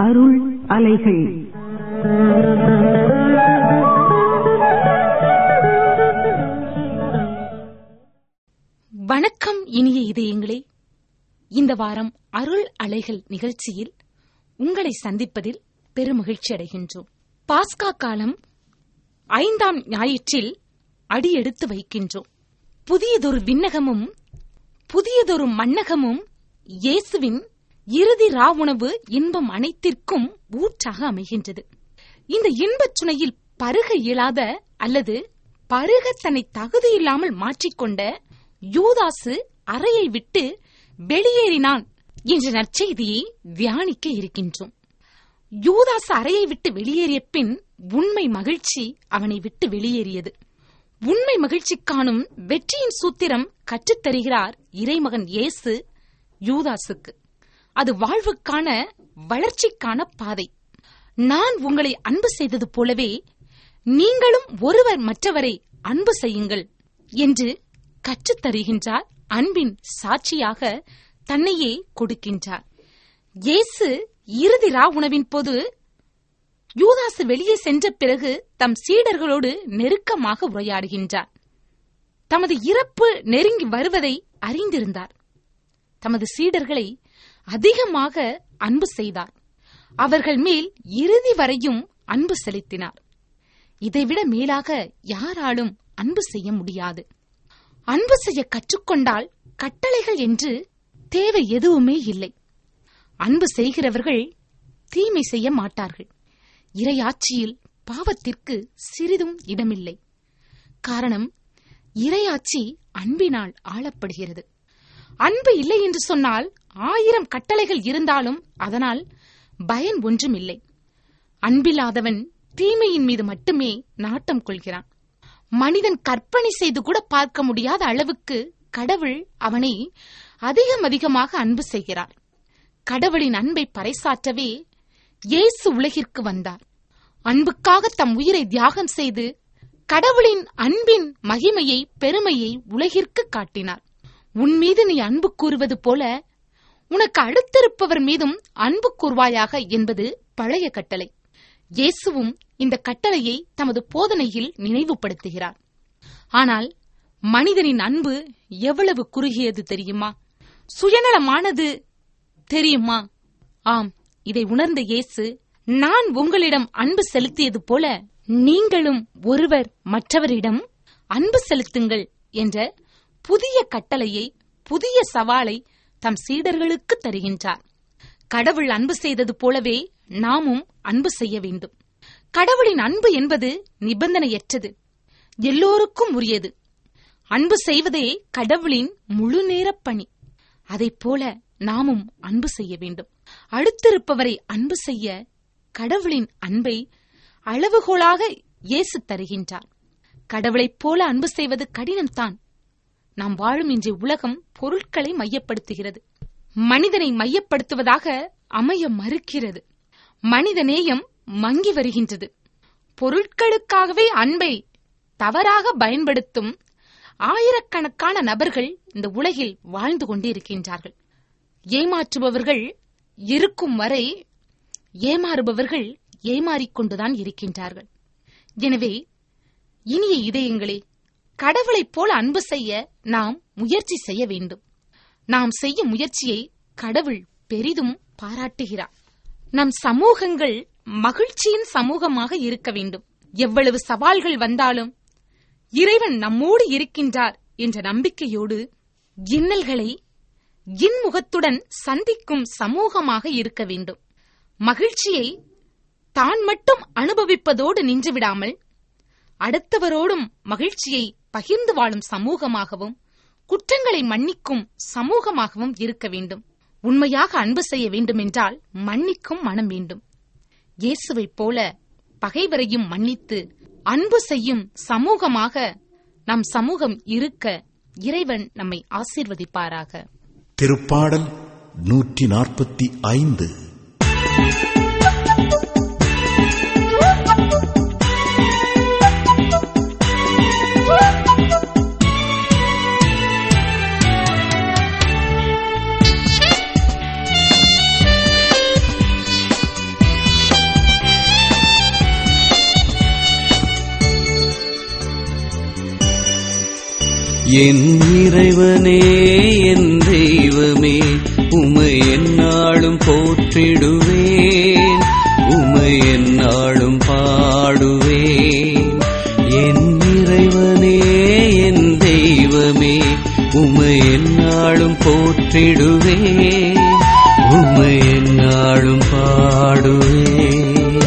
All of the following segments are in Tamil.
அருள் அலைகள் வணக்கம் இனிய இதயங்களே இந்த வாரம் அருள் அலைகள் நிகழ்ச்சியில் உங்களை சந்திப்பதில் பெருமகிழ்ச்சி அடைகின்றோம் பாஸ்கா காலம் ஐந்தாம் ஞாயிற்றில் அடியெடுத்து வைக்கின்றோம் புதியதொரு விண்ணகமும் புதியதொரு மண்ணகமும் இயேசுவின் இறுதி ராவுணவு இன்பம் அனைத்திற்கும் ஊற்றாக அமைகின்றது இந்த இன்பச் சுனையில் பருக இயலாத அல்லது பருக தன்னை தகுதியில்லாமல் மாற்றிக்கொண்ட யூதாசு அறையை விட்டு வெளியேறினான் என்ற நற்செய்தியை தியானிக்க இருக்கின்றோம் யூதாசு அறையை விட்டு வெளியேறிய பின் உண்மை மகிழ்ச்சி அவனை விட்டு வெளியேறியது உண்மை மகிழ்ச்சி காணும் வெற்றியின் சூத்திரம் கற்றுத்தருகிறார் இறைமகன் இயேசு யூதாசுக்கு அது வாழ்வுக்கான வளர்ச்சிக்கான பாதை நான் உங்களை அன்பு செய்தது போலவே நீங்களும் ஒருவர் மற்றவரை அன்பு செய்யுங்கள் என்று கற்றுத்தருகின்றார் அன்பின் சாட்சியாக தன்னையே கொடுக்கின்றார் இயேசு இறுதி ரா உணவின் போது யூதாசு வெளியே சென்ற பிறகு தம் சீடர்களோடு நெருக்கமாக உரையாடுகின்றார் தமது இறப்பு நெருங்கி வருவதை அறிந்திருந்தார் தமது சீடர்களை அதிகமாக அன்பு செய்தார் அவர்கள் மேல் இறுதி வரையும் அன்பு செலுத்தினார் இதைவிட மேலாக யாராலும் அன்பு செய்ய முடியாது அன்பு செய்ய கற்றுக்கொண்டால் கட்டளைகள் என்று தேவை எதுவுமே இல்லை அன்பு செய்கிறவர்கள் தீமை செய்ய மாட்டார்கள் இரையாட்சியில் பாவத்திற்கு சிறிதும் இடமில்லை காரணம் இரையாட்சி அன்பினால் ஆளப்படுகிறது அன்பு இல்லை என்று சொன்னால் ஆயிரம் கட்டளைகள் இருந்தாலும் அதனால் பயன் ஒன்றும் இல்லை அன்பில்லாதவன் தீமையின் மீது மட்டுமே நாட்டம் கொள்கிறான் மனிதன் கற்பனை செய்து கூட பார்க்க முடியாத அளவுக்கு கடவுள் அவனை அதிகம் அதிகமாக அன்பு செய்கிறார் கடவுளின் அன்பை பறைசாற்றவே இயேசு உலகிற்கு வந்தார் அன்புக்காக தம் உயிரை தியாகம் செய்து கடவுளின் அன்பின் மகிமையை பெருமையை உலகிற்கு காட்டினார் உன் மீது நீ அன்பு கூறுவது போல உனக்கு அடுத்திருப்பவர் மீதும் அன்பு கூர்வாயாக என்பது பழைய கட்டளை இயேசுவும் இந்த கட்டளையை தமது போதனையில் நினைவுபடுத்துகிறார் ஆனால் மனிதனின் அன்பு எவ்வளவு குறுகியது தெரியுமா சுயநலமானது தெரியுமா ஆம் இதை உணர்ந்த இயேசு நான் உங்களிடம் அன்பு செலுத்தியது போல நீங்களும் ஒருவர் மற்றவரிடம் அன்பு செலுத்துங்கள் என்ற புதிய கட்டளையை புதிய சவாலை தம் சீடர்களுக்கு தருகின்றார் கடவுள் அன்பு செய்தது போலவே நாமும் அன்பு செய்ய வேண்டும் கடவுளின் அன்பு என்பது நிபந்தனையற்றது எல்லோருக்கும் உரியது அன்பு செய்வதே கடவுளின் முழு நேரப் பணி அதைப் போல நாமும் அன்பு செய்ய வேண்டும் அடுத்திருப்பவரை அன்பு செய்ய கடவுளின் அன்பை அளவுகோலாக இயேசு தருகின்றார் கடவுளைப் போல அன்பு செய்வது கடினம்தான் நாம் வாழும் இன்றைய உலகம் பொருட்களை மையப்படுத்துகிறது மனிதனை மையப்படுத்துவதாக அமைய மறுக்கிறது மனித நேயம் மங்கி வருகின்றது பொருட்களுக்காகவே அன்பை தவறாக பயன்படுத்தும் ஆயிரக்கணக்கான நபர்கள் இந்த உலகில் வாழ்ந்து கொண்டிருக்கின்றார்கள் ஏமாற்றுபவர்கள் இருக்கும் வரை ஏமாறுபவர்கள் ஏமாறிக்கொண்டுதான் இருக்கின்றார்கள் எனவே இனிய இதயங்களே கடவுளைப் போல அன்பு செய்ய நாம் முயற்சி செய்ய வேண்டும் நாம் செய்யும் முயற்சியை கடவுள் பெரிதும் பாராட்டுகிறார் நம் சமூகங்கள் மகிழ்ச்சியின் சமூகமாக இருக்க வேண்டும் எவ்வளவு சவால்கள் வந்தாலும் இறைவன் நம்மோடு இருக்கின்றார் என்ற நம்பிக்கையோடு இன்னல்களை இன்முகத்துடன் சந்திக்கும் சமூகமாக இருக்க வேண்டும் மகிழ்ச்சியை தான் மட்டும் அனுபவிப்பதோடு நின்றுவிடாமல் அடுத்தவரோடும் மகிழ்ச்சியை பகிர்ந்து வாழும் சமூகமாகவும் குற்றங்களை மன்னிக்கும் சமூகமாகவும் இருக்க வேண்டும் உண்மையாக அன்பு செய்ய வேண்டுமென்றால் மன்னிக்கும் மனம் வேண்டும் இயேசுவைப் போல பகைவரையும் மன்னித்து அன்பு செய்யும் சமூகமாக நம் சமூகம் இருக்க இறைவன் நம்மை ஆசீர்வதிப்பாராக திருப்பாடல் நூற்றி நாற்பத்தி ஐந்து என் இறைவனே என் தெய்வமே உமை என்னாலும் போற்றிடுவேன் உமை என்னாலும் பாடுவேன் என் இறைவனே என் தெய்வமே உமை என்னாலும் போற்றிடுவேன் உமை என்னாலும் பாடுவேன்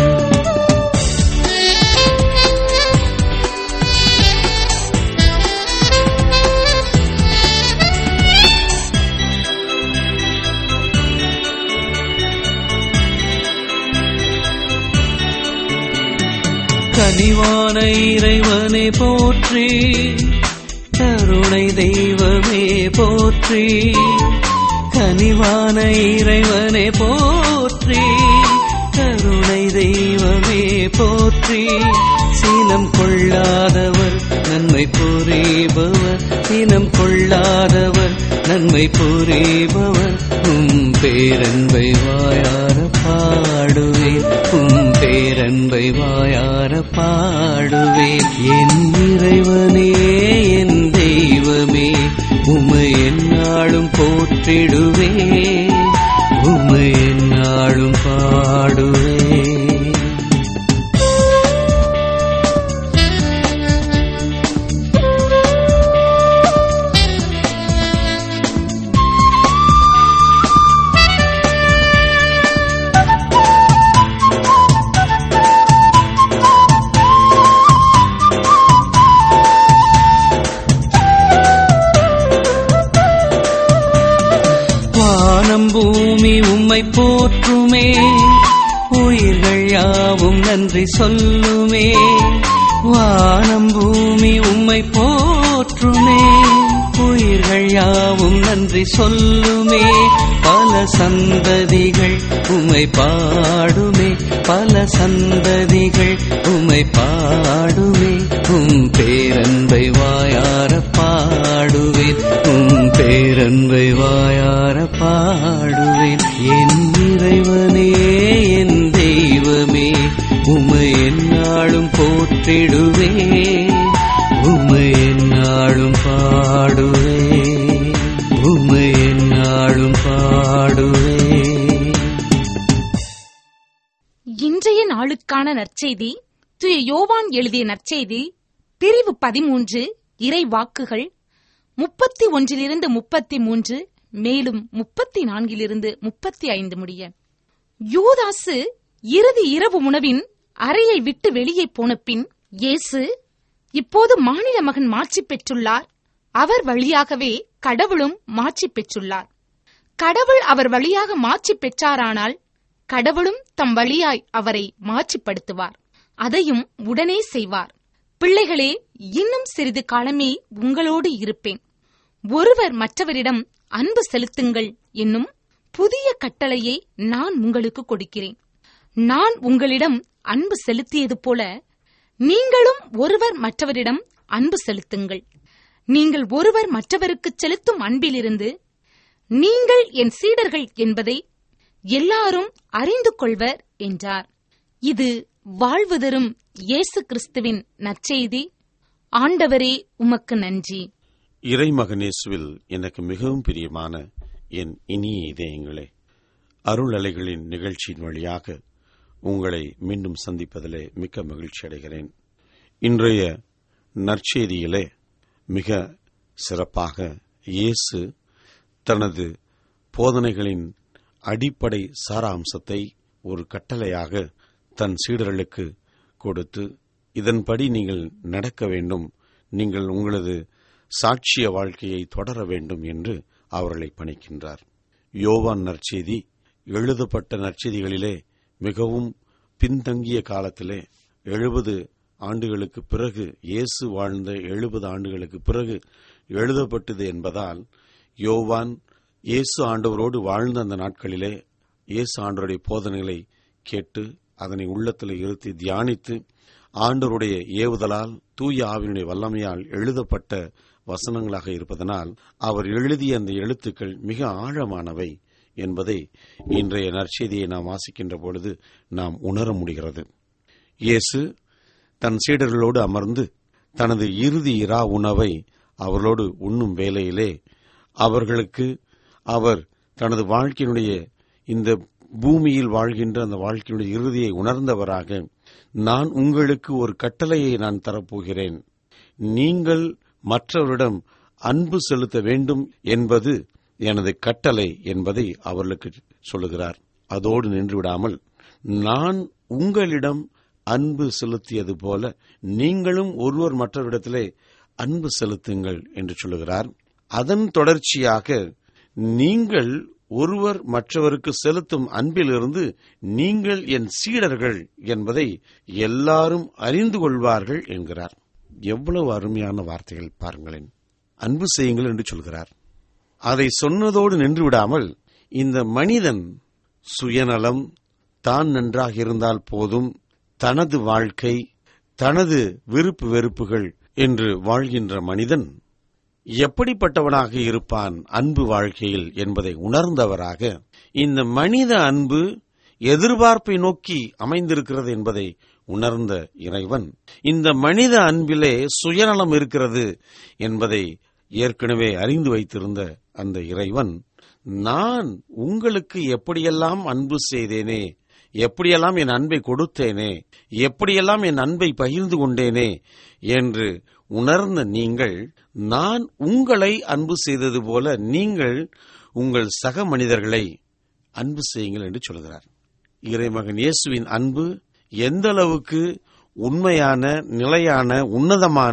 கனிவான இறைவனை போற்றி கருணை தெய்வமே போற்றி கனிவான இறைவனை போற்றி கருணை தெய்வமே போற்றி சீனம் கொள்ளாதவர் நன்மை புரிபவர் சீனம் கொள்ளாதவர் நன்மை புரிபவர் உம் பேரன்பை வாயார பாடுவேன் உம் பேரன்பை வாயார பாடுவேன் என் இறைவனே என் தெய்வமே உமை என்னாலும் போற்றிடுவேன் உமை என்னாலும் பாடுவேன் வானம் பூமி உம்மை போற்றுமே உயிர்கள் யாவும் நன்றி சொல்லுமே வானம் பூமி உம்மை போற்றுமே உயிர்கள் யாவும் நன்றி சொல்லுமே பல சந்ததிகள் உம்மை பாடுமே பல சந்ததிகள் உம்மை பாடுமே உம் பேரன்பை வாயார பாடுவேன் உம் பேரன்பை வாயார பாடுவேன் என் இறைவனே என் தெய்வமே உமை என்னாலும் போற்றிடுவேன் உமை என்னாலும் பாடுவேன் உமை என்னாலும் பாடுவேன் இன்றைய நாளுக்கான நற்செய்தி துய யோவான் எழுதிய நற்செய்தி பிரிவு பதிமூன்று இறை வாக்குகள் முப்பத்தி ஒன்றிலிருந்து முப்பத்தி மூன்று மேலும் முப்பத்தி நான்கிலிருந்து முப்பத்தி ஐந்து முடிய யூதாசு இறுதி இரவு உணவின் அறையை விட்டு வெளியே போன பின் இயேசு இப்போது மாநில மகன் மாட்சி பெற்றுள்ளார் அவர் வழியாகவே கடவுளும் மாட்சி பெற்றுள்ளார் கடவுள் அவர் வழியாக மாட்சி பெற்றாரானால் கடவுளும் தம் வழியாய் அவரை மாட்சிப்படுத்துவார் அதையும் உடனே செய்வார் பிள்ளைகளே இன்னும் சிறிது காலமே உங்களோடு இருப்பேன் ஒருவர் மற்றவரிடம் அன்பு செலுத்துங்கள் என்னும் புதிய கட்டளையை நான் உங்களுக்கு கொடுக்கிறேன் நான் உங்களிடம் அன்பு செலுத்தியது போல நீங்களும் ஒருவர் மற்றவரிடம் அன்பு செலுத்துங்கள் நீங்கள் ஒருவர் மற்றவருக்கு செலுத்தும் அன்பிலிருந்து நீங்கள் என் சீடர்கள் என்பதை எல்லாரும் அறிந்து கொள்வர் என்றார் இது வாழ்வு தரும் இயேசு கிறிஸ்துவின் நற்செய்தி ஆண்டவரே உமக்கு நன்றி இறைமகனேசுவில் எனக்கு மிகவும் பிரியமான என் இனிய இதயங்களே அருள் அலைகளின் நிகழ்ச்சியின் வழியாக உங்களை மீண்டும் சந்திப்பதிலே மிக்க மகிழ்ச்சி அடைகிறேன் இன்றைய நற்செய்தியிலே மிக சிறப்பாக இயேசு தனது போதனைகளின் அடிப்படை சாராம்சத்தை ஒரு கட்டளையாக தன் சீடர்களுக்கு கொடுத்து இதன்படி நீங்கள் நடக்க வேண்டும் நீங்கள் உங்களது சாட்சிய வாழ்க்கையை தொடர வேண்டும் என்று அவர்களை பணிக்கின்றார் யோவான் நற்செய்தி எழுதப்பட்ட நற்செய்திகளிலே மிகவும் பின்தங்கிய காலத்திலே எழுபது ஆண்டுகளுக்கு பிறகு இயேசு வாழ்ந்த எழுபது ஆண்டுகளுக்கு பிறகு எழுதப்பட்டது என்பதால் யோவான் இயேசு ஆண்டவரோடு வாழ்ந்த அந்த நாட்களிலே இயேசு ஆண்டவருடைய போதனைகளை கேட்டு அதனை உள்ளத்தில் இருத்தி தியானித்து ஆண்டவருடைய ஏவுதலால் தூய ஆவினுடைய வல்லமையால் எழுதப்பட்ட வசனங்களாக இருப்பதனால் அவர் எழுதிய அந்த எழுத்துக்கள் மிக ஆழமானவை என்பதை இன்றைய நற்செய்தியை நாம் வாசிக்கின்ற பொழுது நாம் உணர முடிகிறது இயேசு தன் சீடர்களோடு அமர்ந்து தனது இறுதி இரா உணவை அவர்களோடு உண்ணும் வேளையிலே அவர்களுக்கு அவர் தனது வாழ்க்கையினுடைய இந்த பூமியில் வாழ்கின்ற அந்த வாழ்க்கையினுடைய இறுதியை உணர்ந்தவராக நான் உங்களுக்கு ஒரு கட்டளையை நான் தரப்போகிறேன் நீங்கள் மற்றவரிடம் அன்பு செலுத்த வேண்டும் என்பது எனது கட்டளை என்பதை அவர்களுக்கு சொல்லுகிறார் அதோடு நின்று விடாமல் நான் உங்களிடம் அன்பு செலுத்தியது போல நீங்களும் ஒருவர் மற்றவரிடத்திலே அன்பு செலுத்துங்கள் என்று சொல்லுகிறார் அதன் தொடர்ச்சியாக நீங்கள் ஒருவர் மற்றவருக்கு செலுத்தும் அன்பிலிருந்து நீங்கள் என் சீடர்கள் என்பதை எல்லாரும் அறிந்து கொள்வார்கள் என்கிறார் எவ்வளவு அருமையான வார்த்தைகள் பாருங்களேன் அன்பு செய்யுங்கள் என்று சொல்கிறார் அதை சொன்னதோடு நின்று விடாமல் இந்த மனிதன் சுயநலம் தான் நன்றாக இருந்தால் போதும் தனது வாழ்க்கை தனது விருப்பு வெறுப்புகள் என்று வாழ்கின்ற மனிதன் எப்படிப்பட்டவனாக இருப்பான் அன்பு வாழ்க்கையில் என்பதை உணர்ந்தவராக இந்த மனித அன்பு எதிர்பார்ப்பை நோக்கி அமைந்திருக்கிறது என்பதை உணர்ந்த இறைவன் இந்த மனித அன்பிலே சுயநலம் இருக்கிறது என்பதை ஏற்கனவே அறிந்து வைத்திருந்த அந்த இறைவன் நான் உங்களுக்கு எப்படியெல்லாம் அன்பு செய்தேனே எப்படியெல்லாம் என் அன்பை கொடுத்தேனே எப்படியெல்லாம் என் அன்பை பகிர்ந்து கொண்டேனே என்று உணர்ந்த நீங்கள் நான் உங்களை அன்பு செய்தது போல நீங்கள் உங்கள் சக மனிதர்களை அன்பு செய்யுங்கள் என்று சொல்கிறார் இறைமகன் இயேசுவின் அன்பு எந்த அளவுக்கு உண்மையான நிலையான உன்னதமான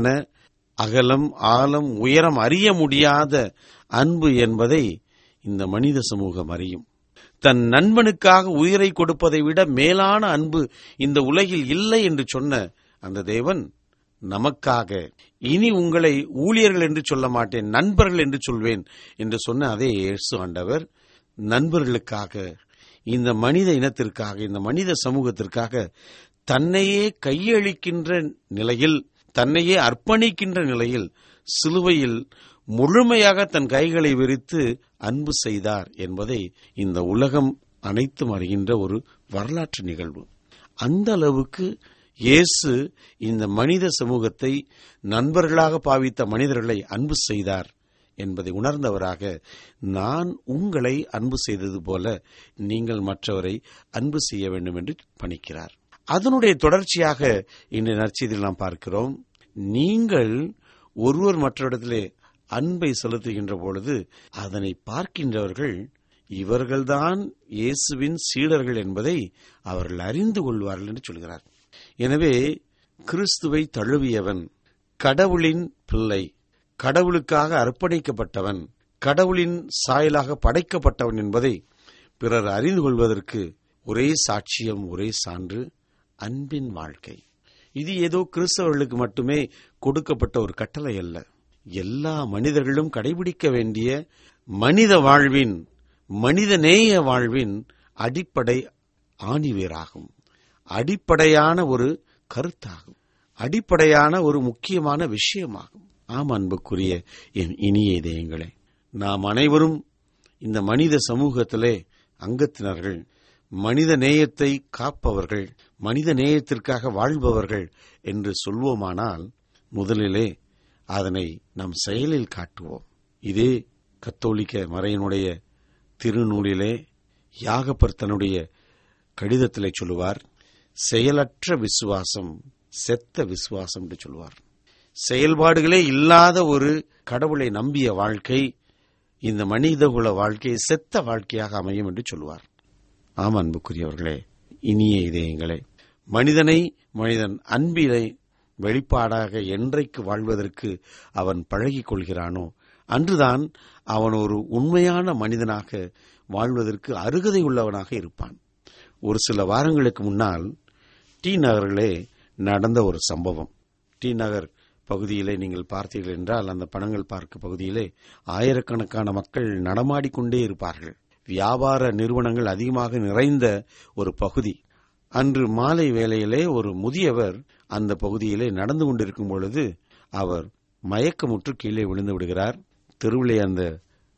அகலம் ஆழம் உயரம் அறிய முடியாத அன்பு என்பதை இந்த மனித சமூகம் அறியும் தன் நண்பனுக்காக உயிரை கொடுப்பதை விட மேலான அன்பு இந்த உலகில் இல்லை என்று சொன்ன அந்த தேவன் நமக்காக இனி உங்களை ஊழியர்கள் என்று சொல்ல மாட்டேன் நண்பர்கள் என்று சொல்வேன் என்று சொன்ன அதே இயேசு ஆண்டவர் நண்பர்களுக்காக இந்த மனித இனத்திற்காக இந்த மனித சமூகத்திற்காக தன்னையே கையளிக்கின்ற நிலையில் தன்னையே அர்ப்பணிக்கின்ற நிலையில் சிலுவையில் முழுமையாக தன் கைகளை விரித்து அன்பு செய்தார் என்பதை இந்த உலகம் அனைத்தும் அறிகின்ற ஒரு வரலாற்று நிகழ்வு அந்த அளவுக்கு இயேசு இந்த மனித சமூகத்தை நண்பர்களாக பாவித்த மனிதர்களை அன்பு செய்தார் என்பதை உணர்ந்தவராக நான் உங்களை அன்பு செய்தது போல நீங்கள் மற்றவரை அன்பு செய்ய வேண்டும் என்று பணிக்கிறார் அதனுடைய தொடர்ச்சியாக இன்றைய நற்செய்தியில் நாம் பார்க்கிறோம் நீங்கள் ஒருவர் மற்றவரிடத்திலே அன்பை செலுத்துகின்ற பொழுது அதனை பார்க்கின்றவர்கள் இவர்கள்தான் இயேசுவின் சீடர்கள் என்பதை அவர்கள் அறிந்து கொள்வார்கள் என்று சொல்கிறார் எனவே கிறிஸ்துவை தழுவியவன் கடவுளின் பிள்ளை கடவுளுக்காக அர்ப்பணிக்கப்பட்டவன் கடவுளின் சாயலாக படைக்கப்பட்டவன் என்பதை பிறர் அறிந்து கொள்வதற்கு ஒரே சாட்சியம் ஒரே சான்று அன்பின் வாழ்க்கை இது ஏதோ கிறிஸ்தவர்களுக்கு மட்டுமே கொடுக்கப்பட்ட ஒரு கட்டளை அல்ல எல்லா மனிதர்களும் கடைபிடிக்க வேண்டிய மனித வாழ்வின் மனித நேய வாழ்வின் அடிப்படை ஆணிவேராகும் அடிப்படையான ஒரு கருத்தாகும் அடிப்படையான ஒரு முக்கியமான விஷயமாகும் ஆம் அன்புக்குரிய என் இனிய இதயங்களே நாம் அனைவரும் இந்த மனித சமூகத்திலே அங்கத்தினர்கள் மனித நேயத்தை காப்பவர்கள் மனித நேயத்திற்காக வாழ்பவர்கள் என்று சொல்வோமானால் முதலிலே அதனை நம் செயலில் காட்டுவோம் இதே கத்தோலிக்க மறையினுடைய திருநூலிலே யாகப்பர் தன்னுடைய கடிதத்திலே சொல்லுவார் செயலற்ற விசுவாசம் செத்த விசுவாசம் என்று சொல்லுவார் செயல்பாடுகளே இல்லாத ஒரு கடவுளை நம்பிய வாழ்க்கை இந்த மனிதகுல வாழ்க்கை செத்த வாழ்க்கையாக அமையும் என்று சொல்லுவார் ஆம் அன்புக்குரியவர்களே இனிய இதயங்களே மனிதனை மனிதன் அன்பினை வெளிப்பாடாக என்றைக்கு வாழ்வதற்கு அவன் பழகிக் கொள்கிறானோ அன்றுதான் அவன் ஒரு உண்மையான மனிதனாக வாழ்வதற்கு அருகதை உள்ளவனாக இருப்பான் ஒரு சில வாரங்களுக்கு முன்னால் டி நகரிலே நடந்த ஒரு சம்பவம் டி நகர் பகுதியிலே நீங்கள் பார்த்தீர்கள் என்றால் அந்த பணங்கள் பார்க்க பகுதியிலே ஆயிரக்கணக்கான மக்கள் நடமாடிக்கொண்டே இருப்பார்கள் வியாபார நிறுவனங்கள் அதிகமாக நிறைந்த ஒரு பகுதி அன்று மாலை வேளையிலே ஒரு முதியவர் அந்த பகுதியிலே நடந்து கொண்டிருக்கும் பொழுது அவர் மயக்கமுற்று கீழே விழுந்து விடுகிறார் தெருவிலே அந்த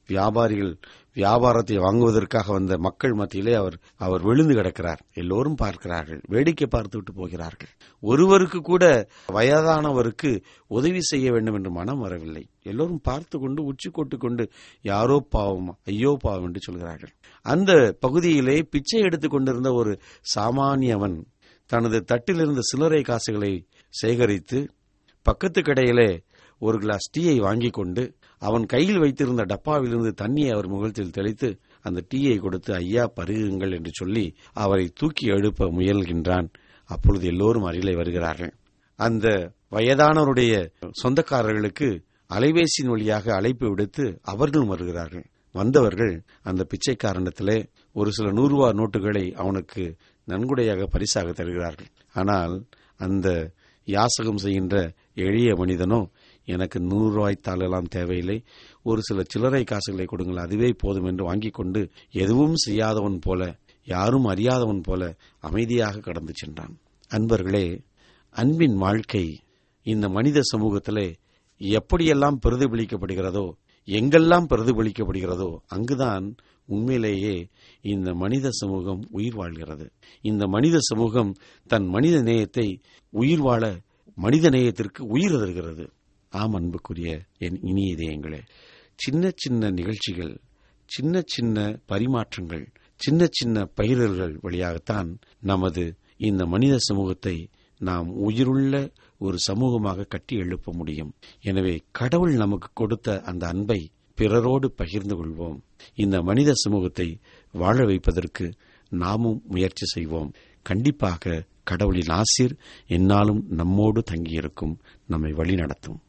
வியாபாரிகள் வியாபாரத்தை வாங்குவதற்காக வந்த மக்கள் மத்தியிலே அவர் அவர் விழுந்து கிடக்கிறார் எல்லோரும் பார்க்கிறார்கள் வேடிக்கை பார்த்துவிட்டு போகிறார்கள் ஒருவருக்கு கூட வயதானவருக்கு உதவி செய்ய வேண்டும் என்று மனம் வரவில்லை எல்லோரும் பார்த்து கொண்டு உச்சி கொட்டு கொண்டு யாரோ பாவம் ஐயோ பாவம் என்று சொல்கிறார்கள் அந்த பகுதியிலே பிச்சை எடுத்துக் கொண்டிருந்த ஒரு சாமானியவன் தனது தட்டிலிருந்த சில்லறை காசுகளை சேகரித்து பக்கத்து கடையிலே ஒரு கிளாஸ் டீயை வாங்கிக் கொண்டு அவன் கையில் வைத்திருந்த டப்பாவிலிருந்து தண்ணியை அவர் முகத்தில் தெளித்து அந்த டீயை கொடுத்து ஐயா பருகுங்கள் என்று சொல்லி அவரை தூக்கி எழுப்ப முயல்கின்றான் அப்பொழுது எல்லோரும் அருகிலே வருகிறார்கள் அந்த வயதானவருடைய சொந்தக்காரர்களுக்கு அலைபேசியின் வழியாக அழைப்பு விடுத்து அவர்களும் வருகிறார்கள் வந்தவர்கள் அந்த பிச்சைக்காரனிடத்திலே ஒரு சில நூறு ரூபா நோட்டுகளை அவனுக்கு நன்கொடையாக பரிசாக தருகிறார்கள் ஆனால் அந்த யாசகம் செய்கின்ற எளிய மனிதனோ எனக்கு நூறு ரூபாய் தாளெல்லாம் தேவையில்லை ஒரு சில சில்லறை காசுகளை கொடுங்கள் அதுவே போதும் என்று வாங்கிக் கொண்டு எதுவும் செய்யாதவன் போல யாரும் அறியாதவன் போல அமைதியாக கடந்து சென்றான் அன்பர்களே அன்பின் வாழ்க்கை இந்த மனித சமூகத்திலே எப்படியெல்லாம் பிரதிபலிக்கப்படுகிறதோ எங்கெல்லாம் பிரதிபலிக்கப்படுகிறதோ அங்குதான் உண்மையிலேயே இந்த மனித சமூகம் உயிர் வாழ்கிறது இந்த மனித சமூகம் தன் மனித நேயத்தை உயிர் வாழ மனித நேயத்திற்கு உயிர் தருகிறது ஆம் அன்புக்குரிய என் இனிய இதயங்களே சின்ன சின்ன நிகழ்ச்சிகள் சின்ன சின்ன பரிமாற்றங்கள் சின்ன சின்ன பயிரல்கள் வழியாகத்தான் நமது இந்த மனித சமூகத்தை நாம் உயிருள்ள ஒரு சமூகமாக கட்டி எழுப்ப முடியும் எனவே கடவுள் நமக்கு கொடுத்த அந்த அன்பை பிறரோடு பகிர்ந்து கொள்வோம் இந்த மனித சமூகத்தை வாழ வைப்பதற்கு நாமும் முயற்சி செய்வோம் கண்டிப்பாக கடவுளின் ஆசிர் என்னாலும் நம்மோடு தங்கியிருக்கும் நம்மை வழிநடத்தும்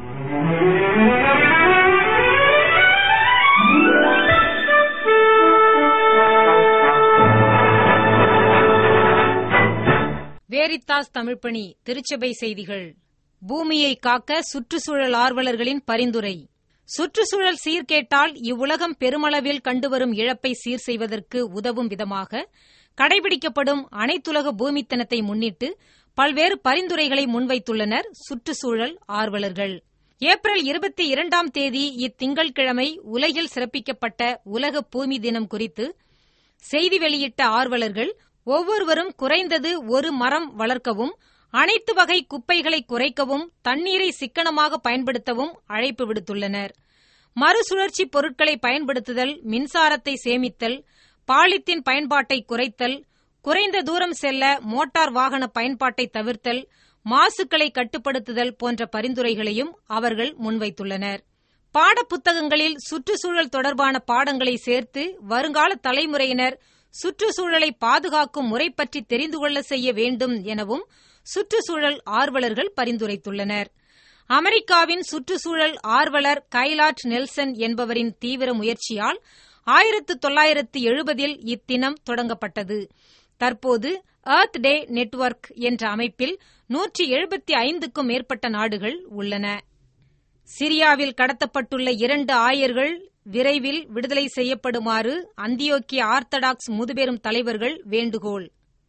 வேரித்தாஸ் தமிழ்ப்பணி திருச்சபை செய்திகள் பூமியை காக்க சுற்றுச்சூழல் ஆர்வலர்களின் பரிந்துரை சுற்றுச்சூழல் சீர்கேட்டால் இவ்வுலகம் பெருமளவில் கண்டுவரும் இழப்பை சீர் செய்வதற்கு உதவும் விதமாக கடைபிடிக்கப்படும் அனைத்துலக பூமி தினத்தை முன்னிட்டு பல்வேறு பரிந்துரைகளை முன்வைத்துள்ளனர் சுற்றுச்சூழல் ஆர்வலர்கள் ஏப்ரல் இருபத்தி இரண்டாம் தேதி இத்திங்கட்கிழமை உலகில் சிறப்பிக்கப்பட்ட உலக பூமி தினம் குறித்து செய்தி வெளியிட்ட ஆர்வலர்கள் ஒவ்வொருவரும் குறைந்தது ஒரு மரம் வளர்க்கவும் அனைத்து வகை குப்பைகளை குறைக்கவும் தண்ணீரை சிக்கனமாக பயன்படுத்தவும் அழைப்பு விடுத்துள்ளனர் மறுசுழற்சி பொருட்களை பயன்படுத்துதல் மின்சாரத்தை சேமித்தல் பாலித்தீன் பயன்பாட்டை குறைத்தல் குறைந்த தூரம் செல்ல மோட்டார் வாகன பயன்பாட்டை தவிர்த்தல் மாசுக்களை கட்டுப்படுத்துதல் போன்ற பரிந்துரைகளையும் அவர்கள் முன்வைத்துள்ளனர் பாடப்புத்தகங்களில் சுற்றுச்சூழல் தொடர்பான பாடங்களை சேர்த்து வருங்கால தலைமுறையினர் சுற்றுச்சூழலை பாதுகாக்கும் முறை பற்றி தெரிந்து கொள்ள செய்ய வேண்டும் எனவும் சுற்றுச்சூழல் ஆர்வலர்கள் பரிந்துரைத்துள்ளனர் அமெரிக்காவின் சுற்றுச்சூழல் ஆர்வலர் கைலாட் நெல்சன் என்பவரின் தீவிர முயற்சியால் ஆயிரத்து தொள்ளாயிரத்து எழுபதில் இத்தினம் தொடங்கப்பட்டது தற்போது எர்த் டே நெட்வொர்க் என்ற அமைப்பில் நூற்றி எழுபத்தி ஐந்துக்கும் மேற்பட்ட நாடுகள் உள்ளன சிரியாவில் கடத்தப்பட்டுள்ள இரண்டு ஆயர்கள் விரைவில் விடுதலை செய்யப்படுமாறு அந்தியோக்கிய ஆர்த்தடாக்ஸ் முதுபெரும் தலைவர்கள் வேண்டுகோள்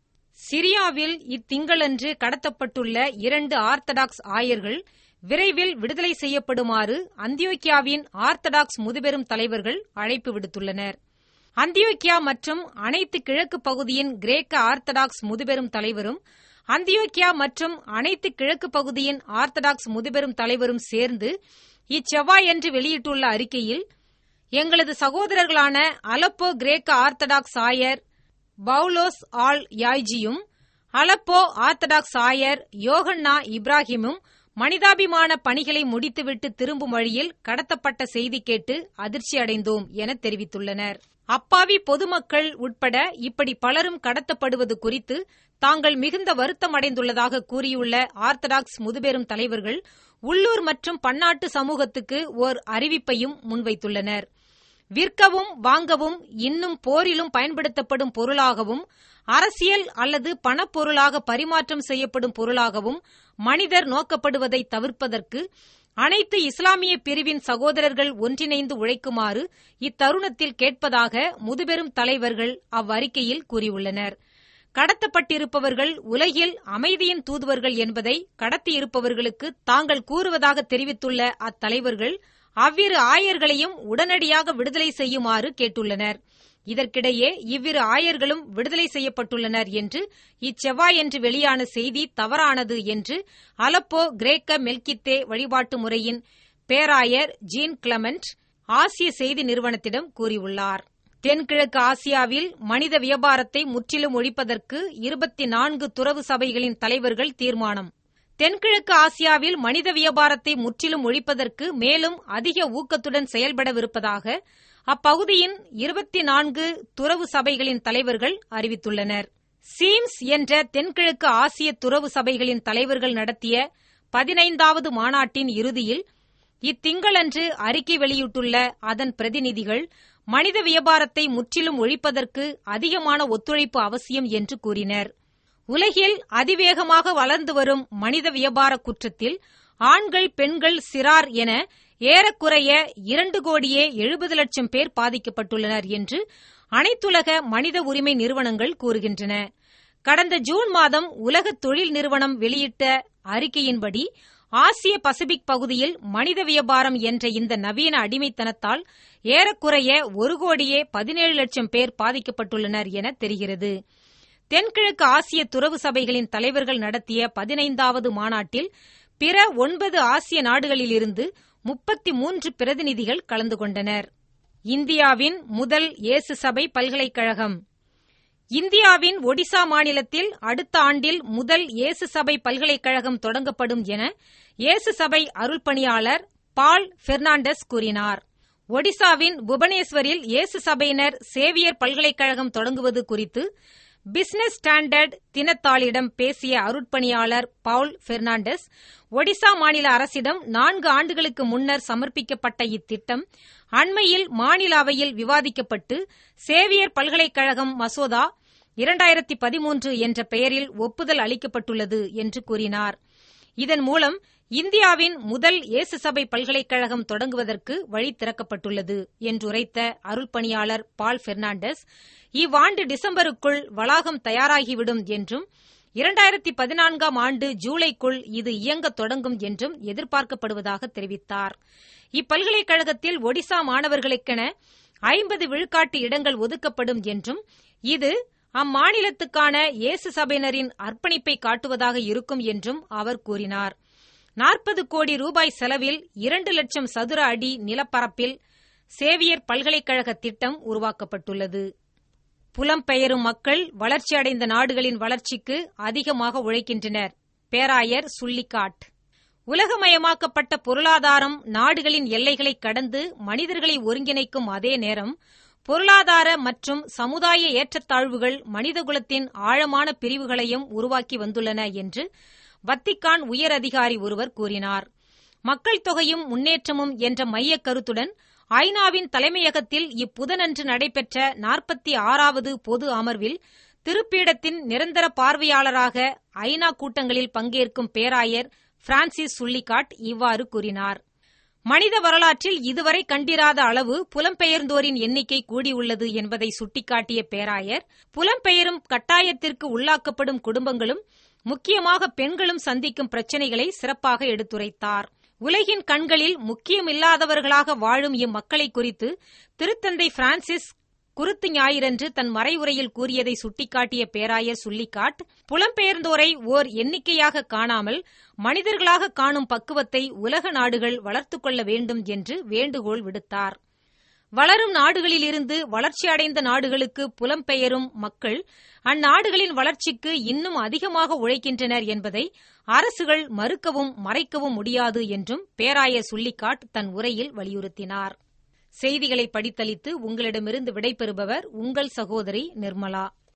சிரியாவில் இத்திங்களன்று கடத்தப்பட்டுள்ள இரண்டு ஆர்த்தடாக்ஸ் ஆயர்கள் விரைவில் விடுதலை செய்யப்படுமாறு அந்தியோக்கியாவின் ஆர்த்தடாக்ஸ் முதுபெரும் தலைவர்கள் அழைப்பு விடுத்துள்ளனர் அந்தியோக்கியா மற்றும் அனைத்து கிழக்கு பகுதியின் கிரேக்க ஆர்த்தடாக்ஸ் முதுபெரும் தலைவரும் அந்தியோக்கியா மற்றும் அனைத்து கிழக்கு பகுதியின் ஆர்த்தடாக்ஸ் முதுபெரும் தலைவரும் சேர்ந்து இச்செவ்வாயன்று வெளியிட்டுள்ள அறிக்கையில் எங்களது சகோதரர்களான அலப்போ கிரேக்க ஆர்த்தடாக்ஸ் ஆயர் பவுலோஸ் ஆல் யாய்ஜியும் அலப்போ ஆர்த்தடாக்ஸ் ஆயர் யோகன்னா இப்ராஹிமும் மனிதாபிமான பணிகளை முடித்துவிட்டு திரும்பும் வழியில் கடத்தப்பட்ட செய்தி கேட்டு அதிர்ச்சி அடைந்தோம் என தெரிவித்துள்ளனர் அப்பாவி பொதுமக்கள் உட்பட இப்படி பலரும் கடத்தப்படுவது குறித்து தாங்கள் மிகுந்த வருத்தம் அடைந்துள்ளதாக கூறியுள்ள ஆர்த்தடாக்ஸ் முதுபெரும் தலைவர்கள் உள்ளூர் மற்றும் பன்னாட்டு சமூகத்துக்கு ஓர் அறிவிப்பையும் முன்வைத்துள்ளனர் விற்கவும் வாங்கவும் இன்னும் போரிலும் பயன்படுத்தப்படும் பொருளாகவும் அரசியல் அல்லது பணப்பொருளாக பரிமாற்றம் செய்யப்படும் பொருளாகவும் மனிதர் நோக்கப்படுவதை தவிர்ப்பதற்கு அனைத்து இஸ்லாமிய பிரிவின் சகோதரர்கள் ஒன்றிணைந்து உழைக்குமாறு இத்தருணத்தில் கேட்பதாக முதுபெரும் தலைவர்கள் அவ்வறிக்கையில் கூறியுள்ளனர் கடத்தப்பட்டிருப்பவர்கள் உலகில் அமைதியின் தூதுவர்கள் என்பதை கடத்தியிருப்பவர்களுக்கு தாங்கள் கூறுவதாக தெரிவித்துள்ள அத்தலைவர்கள் அவ்விரு ஆயர்களையும் உடனடியாக விடுதலை செய்யுமாறு கேட்டுள்ளனர் இதற்கிடையே இவ்விரு ஆயர்களும் விடுதலை செய்யப்பட்டுள்ளனர் என்று இச்செவ்வாயன்று வெளியான செய்தி தவறானது என்று அலப்போ கிரேக்க மெல்கித்தே வழிபாட்டு முறையின் பேராயர் ஜீன் கிளமெண்ட் ஆசிய செய்தி நிறுவனத்திடம் கூறியுள்ளார் தென்கிழக்கு ஆசியாவில் மனித வியாபாரத்தை முற்றிலும் ஒழிப்பதற்கு இருபத்தி நான்கு துறவு சபைகளின் தலைவர்கள் தீர்மானம் தென்கிழக்கு ஆசியாவில் மனித வியாபாரத்தை முற்றிலும் ஒழிப்பதற்கு மேலும் அதிக ஊக்கத்துடன் செயல்படவிருப்பதாக அப்பகுதியின் இருபத்தி நான்கு துறவு சபைகளின் தலைவர்கள் அறிவித்துள்ளனர் சீம்ஸ் என்ற தென்கிழக்கு ஆசிய துறவு சபைகளின் தலைவர்கள் நடத்திய பதினைந்தாவது மாநாட்டின் இறுதியில் இத்திங்களன்று அறிக்கை வெளியிட்டுள்ள அதன் பிரதிநிதிகள் மனித வியாபாரத்தை முற்றிலும் ஒழிப்பதற்கு அதிகமான ஒத்துழைப்பு அவசியம் என்று கூறினர் உலகில் அதிவேகமாக வளர்ந்து வரும் மனித வியாபார குற்றத்தில் ஆண்கள் பெண்கள் சிறார் என ஏறக்குறைய இரண்டு கோடியே எழுபது லட்சம் பேர் பாதிக்கப்பட்டுள்ளனர் என்று அனைத்துலக மனித உரிமை நிறுவனங்கள் கூறுகின்றன கடந்த ஜூன் மாதம் உலக தொழில் நிறுவனம் வெளியிட்ட அறிக்கையின்படி ஆசிய பசிபிக் பகுதியில் மனித வியாபாரம் என்ற இந்த நவீன அடிமைத்தனத்தால் ஏறக்குறைய ஒரு கோடியே பதினேழு லட்சம் பேர் பாதிக்கப்பட்டுள்ளனர் என தெரிகிறது தென்கிழக்கு ஆசிய துறவு சபைகளின் தலைவர்கள் நடத்திய பதினைந்தாவது மாநாட்டில் பிற ஒன்பது ஆசிய நாடுகளிலிருந்து முப்பத்தி மூன்று பிரதிநிதிகள் கலந்து கொண்டனர் இந்தியாவின் முதல் இயேசு சபை பல்கலைக்கழகம் இந்தியாவின் ஒடிசா மாநிலத்தில் அடுத்த ஆண்டில் முதல் இயேசு சபை பல்கலைக்கழகம் தொடங்கப்படும் என இயேசு சபை அருள்பணியாளர் பால் பெர்னாண்டஸ் கூறினார் ஒடிசாவின் புவனேஸ்வரில் இயேசு சபையினர் சேவியர் பல்கலைக்கழகம் தொடங்குவது குறித்து பிசினஸ் ஸ்டாண்டர்ட் தினத்தாளிடம் பேசிய அருட்பணியாளர் பவுல் பெர்னாண்டஸ் ஒடிசா மாநில அரசிடம் நான்கு ஆண்டுகளுக்கு முன்னர் சமர்ப்பிக்கப்பட்ட இத்திட்டம் அண்மையில் மாநில அவையில் விவாதிக்கப்பட்டு சேவியர் பல்கலைக்கழகம் மசோதா இரண்டாயிரத்தி பதிமூன்று என்ற பெயரில் ஒப்புதல் அளிக்கப்பட்டுள்ளது என்று கூறினார் இதன் மூலம் இந்தியாவின் முதல் இயேசு சபை பல்கலைக்கழகம் தொடங்குவதற்கு வழி திறக்கப்பட்டுள்ளது என்றுரைத்த அருள்பணியாளர் பால் பெர்னாண்டஸ் இவ்வாண்டு டிசம்பருக்குள் வளாகம் தயாராகிவிடும் என்றும் இரண்டாயிரத்தி பதினான்காம் ஆண்டு ஜூலைக்குள் இது இயங்க தொடங்கும் என்றும் எதிர்பார்க்கப்படுவதாக தெரிவித்தார் இப்பல்கலைக்கழகத்தில் ஒடிசா மாணவர்களுக்கென ஐம்பது விழுக்காட்டு இடங்கள் ஒதுக்கப்படும் என்றும் இது அம்மாநிலத்துக்கான இயேசு சபையினரின் அர்ப்பணிப்பை காட்டுவதாக இருக்கும் என்றும் அவர் கூறினார் நாற்பது கோடி ரூபாய் செலவில் இரண்டு லட்சம் சதுர அடி நிலப்பரப்பில் சேவியர் பல்கலைக்கழக திட்டம் உருவாக்கப்பட்டுள்ளது புலம்பெயரும் மக்கள் வளர்ச்சியடைந்த நாடுகளின் வளர்ச்சிக்கு அதிகமாக உழைக்கின்றனர் பேராயர் சுல்லிக்காட் உலகமயமாக்கப்பட்ட பொருளாதாரம் நாடுகளின் எல்லைகளை கடந்து மனிதர்களை ஒருங்கிணைக்கும் அதே நேரம் பொருளாதார மற்றும் சமுதாய ஏற்றத்தாழ்வுகள் மனிதகுலத்தின் ஆழமான பிரிவுகளையும் உருவாக்கி வந்துள்ளன என்று வத்திக்கான் உயர் அதிகாரி ஒருவர் கூறினார் மக்கள் தொகையும் முன்னேற்றமும் என்ற மையக் கருத்துடன் ஐநாவின் தலைமையகத்தில் இப்புதனன்று நடைபெற்ற நாற்பத்தி ஆறாவது பொது அமர்வில் திருப்பீடத்தின் நிரந்தர பார்வையாளராக ஐநா கூட்டங்களில் பங்கேற்கும் பேராயர் பிரான்சிஸ் சுல்லிகாட் இவ்வாறு கூறினார் மனித வரலாற்றில் இதுவரை கண்டிராத அளவு புலம்பெயர்ந்தோரின் எண்ணிக்கை கூடியுள்ளது என்பதை சுட்டிக்காட்டிய பேராயர் புலம்பெயரும் கட்டாயத்திற்கு உள்ளாக்கப்படும் குடும்பங்களும் முக்கியமாக பெண்களும் சந்திக்கும் பிரச்சினைகளை சிறப்பாக எடுத்துரைத்தார் உலகின் கண்களில் முக்கியமில்லாதவர்களாக வாழும் இம்மக்களை குறித்து திருத்தந்தை பிரான்சிஸ் குருத்து ஞாயிறன்று தன் மறைவுரையில் கூறியதை சுட்டிக்காட்டிய பேராயர் சுல்லிக்காட் புலம்பெயர்ந்தோரை ஓர் எண்ணிக்கையாக காணாமல் மனிதர்களாக காணும் பக்குவத்தை உலக நாடுகள் வளர்த்துக் கொள்ள வேண்டும் என்று வேண்டுகோள் விடுத்தார் வளரும் நாடுகளிலிருந்து வளர்ச்சியடைந்த நாடுகளுக்கு புலம்பெயரும் மக்கள் அந்நாடுகளின் வளர்ச்சிக்கு இன்னும் அதிகமாக உழைக்கின்றனர் என்பதை அரசுகள் மறுக்கவும் மறைக்கவும் முடியாது என்றும் பேராயர் சுல்லிக்காட் தன் உரையில் வலியுறுத்தினார் செய்திகளை படித்தளித்து உங்களிடமிருந்து விடைபெறுபவர் உங்கள் சகோதரி நிர்மலா